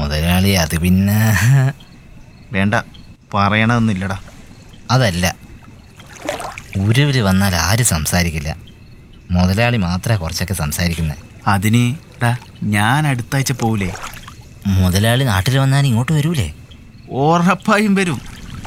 മുതലാളി അത് പിന്നെ വേണ്ട പറയണമെന്നില്ലടാ അതല്ല ഉരുവില് വന്നാൽ ആരും സംസാരിക്കില്ല മുതലാളി മാത്രമേ കുറച്ചൊക്കെ സംസാരിക്കുന്നത് അതിന് എടാ ഞാൻ അടുത്താഴ്ച പോവില്ലേ മുതലാളി നാട്ടിൽ വന്നാൽ ഇങ്ങോട്ട് വരൂലേ ഉറപ്പായും വരും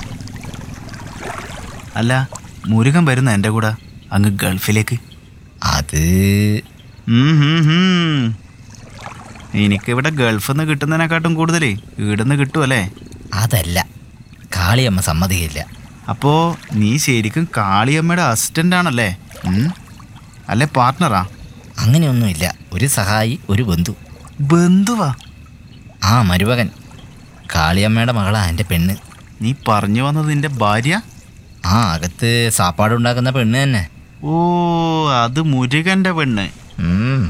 അല്ല മുരുകൻ വരുന്ന എൻ്റെ കൂടെ അങ്ങ് ഗൾഫിലേക്ക് അത് ഉം ഹും ഹും. എനിക്കിവിടെ ഗൾഫിൽ നിന്ന് കിട്ടുന്നതിനെക്കാട്ടും കൂടുതൽ ഇവിടുന്ന് കിട്ടുമല്ലേ അതല്ല കാളിയമ്മ സമ്മതിക്കില്ല അപ്പോൾ നീ ശരിക്കും കാളിയമ്മയുടെ അസിസ്റ്റൻ്റ് ആണല്ലേ ഉം? അല്ലേ പാർട്ട്ണറാ അങ്ങനെയൊന്നുമില്ല ഒരു സഹായി ഒരു ബന്ധു ബന്ധുവാ ആ മരുമകൻ കാളിയമ്മയുടെ മകളാ എൻ്റെ പെണ്ണ് നീ പറഞ്ഞു വന്നത് നിന്റെ ഭാര്യ ആ അകത്ത് സാപ്പാടുണ്ടാക്കുന്ന പെണ്ണ് തന്നെ ഓ അത് മുരുകൻ്റെ പെണ്ണ് ഉം,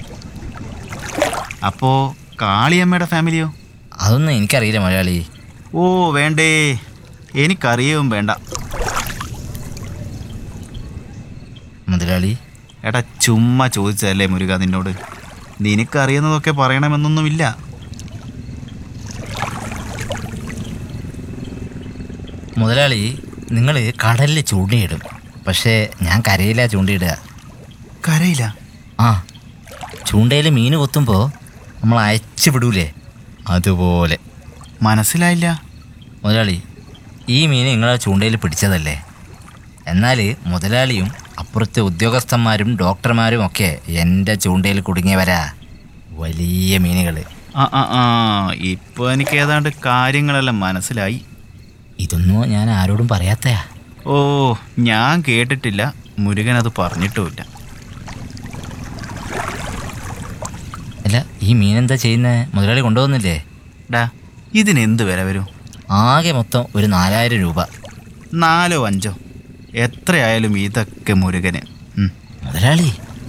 അപ്പോ കാളിയമ്മയുടെ ഫാമിലിയോ അതൊന്നും എനിക്കറിയില്ല മലയാളി ഓ വേണ്ടേ എനിക്കറിയവും വേണ്ട മുതലാളി എടാ ചുമ്മാ ചോദിച്ചതല്ലേ മുരുക നിന്നോട് നിനക്കറിയുന്നതൊക്കെ പറയണമെന്നൊന്നുമില്ല മുതലാളി നിങ്ങൾ കടലിൽ ചൂണ്ടയിടും പക്ഷേ ഞാൻ കരയിലാ ചൂണ്ടയിടുക കരയില്ല ആ ചൂണ്ടയിൽ മീൻ കൊത്തുമ്പോൾ നമ്മൾ അയച്ചു വിടൂലേ അതുപോലെ മനസ്സിലായില്ല മുതലാളി ഈ മീൻ നിങ്ങളെ ചൂണ്ടയിൽ പിടിച്ചതല്ലേ എന്നാൽ മുതലാളിയും അപ്പുറത്തെ ഉദ്യോഗസ്ഥന്മാരും ഡോക്ടർമാരും ഒക്കെ എൻ്റെ ചൂണ്ടയിൽ കുടുങ്ങിയവരാ വലിയ മീനുകൾ ആ ആ ആ ഇപ്പൊ എനിക്ക് ഏതാണ്ട് കാര്യങ്ങളെല്ലാം മനസ്സിലായി ഇതൊന്നും ഞാൻ ആരോടും പറയാത്തയാ ഓ ഞാൻ കേട്ടിട്ടില്ല മുരുകൻ അത് പറഞ്ഞിട്ടുമില്ല അല്ല ഈ മീൻ എന്താ ചെയ്യുന്നത് മുതലാളി കൊണ്ടുപോകുന്നില്ലേ ഡാ ഇതിനെന്ത് വില വരും ആകെ മൊത്തം ഒരു നാലായിരം രൂപ നാലോ അഞ്ചോ എത്രയായാലും ഇതൊക്കെ മുരുകന് ഉം. മുതലാളി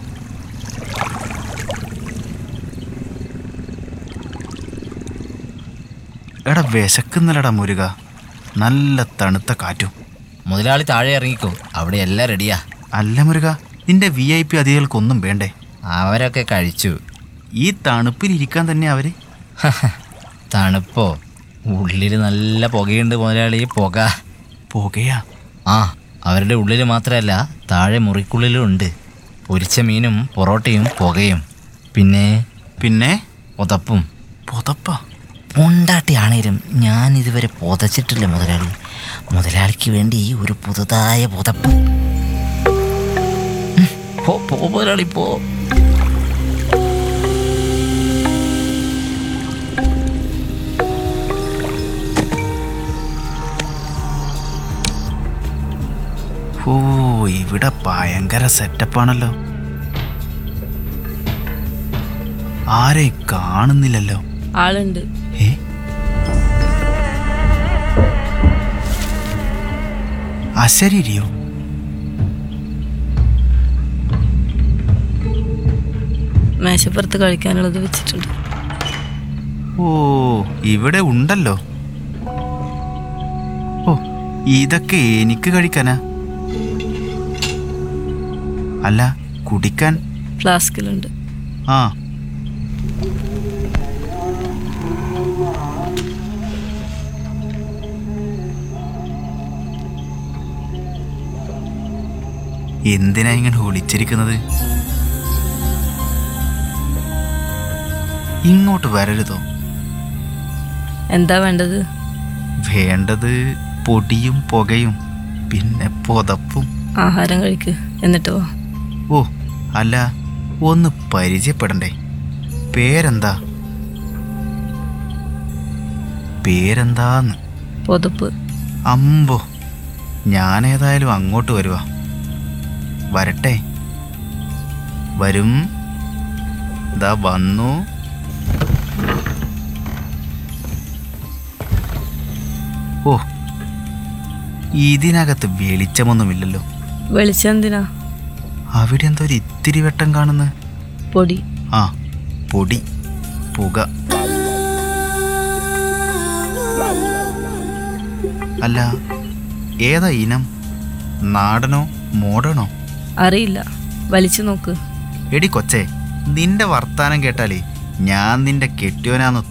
എടാ വിശക്കുന്നില്ലടാ മുരുക നല്ല തണുത്ത കാറ്റും മുതലാളി താഴെ ഇറങ്ങിക്കോ അവിടെ എല്ലാം റെഡിയാ അല്ല മുരുക നിന്റെ വി ഐ പി അതികൾക്കൊന്നും വേണ്ടേ അവരൊക്കെ കഴിച്ചു ഈ തണുപ്പിൽ ഇരിക്കാൻ തന്നെ അവര് തണുപ്പോ ഉള്ളിൽ നല്ല പുകയുണ്ട് മുതലാളി പുക പോകയാ ആ അവരുടെ ഉള്ളിൽ മാത്രമല്ല താഴെ മുറിക്കുള്ളിലും ഉണ്ട് പൊരിച്ച മീനും പൊറോട്ടയും പുകയും പിന്നെ പിന്നെ പുതപ്പും പുതപ്പ പൊണ്ടാട്ടിയാണേലും ഞാൻ ഇതുവരെ പുതച്ചിട്ടില്ല മുതലാളി മുതലാളിക്ക് വേണ്ടി ഒരു പുതുതായ പുതപ്പ് ഉം, പോ പോ മുതലാളി പോ ഓ ഇവിടെ ഭയങ്കര സെറ്റപ്പാണല്ലോ ആരെയും കാണുന്നില്ലല്ലോ ആളുണ്ട് ഏ അശരീരിയോ മേശപ്പുറത്ത് കഴിക്കാനുള്ളത് വെച്ചിട്ടുണ്ട് ഓ ഇവിടെ ഉണ്ടല്ലോ ഓ ഇതൊക്കെ എനിക്ക് കഴിക്കാനാ അല്ല കുടിക്കാൻ ഫ്ലാസ്കിലുണ്ട് ആ എന്തിനാ ഇങ്ങനെ ഒളിച്ചിരിക്കുന്നത് ഇങ്ങോട്ട് വരരുതോ എന്താ വേണ്ടത് വേണ്ടത് പൊടിയും പുകയും പിന്നെ പുതപ്പും ആഹാരം കഴിക്ക് എന്നിട്ട് വാ ഓ അല്ല ഒന്ന് പരിചയപ്പെടണ്ടേ പേരെന്താ പേരെന്താന്ന് പുതപ്പ് അമ്പോ ഞാനേതായാലും അങ്ങോട്ട് വരുവാ വരട്ടെ വരും ദാ വന്നു ഓ ഇതിനകത്ത് വെളിച്ചമൊന്നുമില്ലല്ലോ വെളിച്ചം എന്തിനാ അവിടെ എന്തോ ഒരു ഇത്തിരി വെട്ടം കാണുന്നു പൊടി ആ പൊടി പുക അല്ല ഏതാ ഇനം നാടനോ മോഡേണോ അറിയില്ല വലിച്ചു നോക്ക് എടി കൊച്ചേ നിന്റെ വർത്താനം കേട്ടാലേ ഞാൻ നിന്റെ കെട്ടിയോനാന്ന്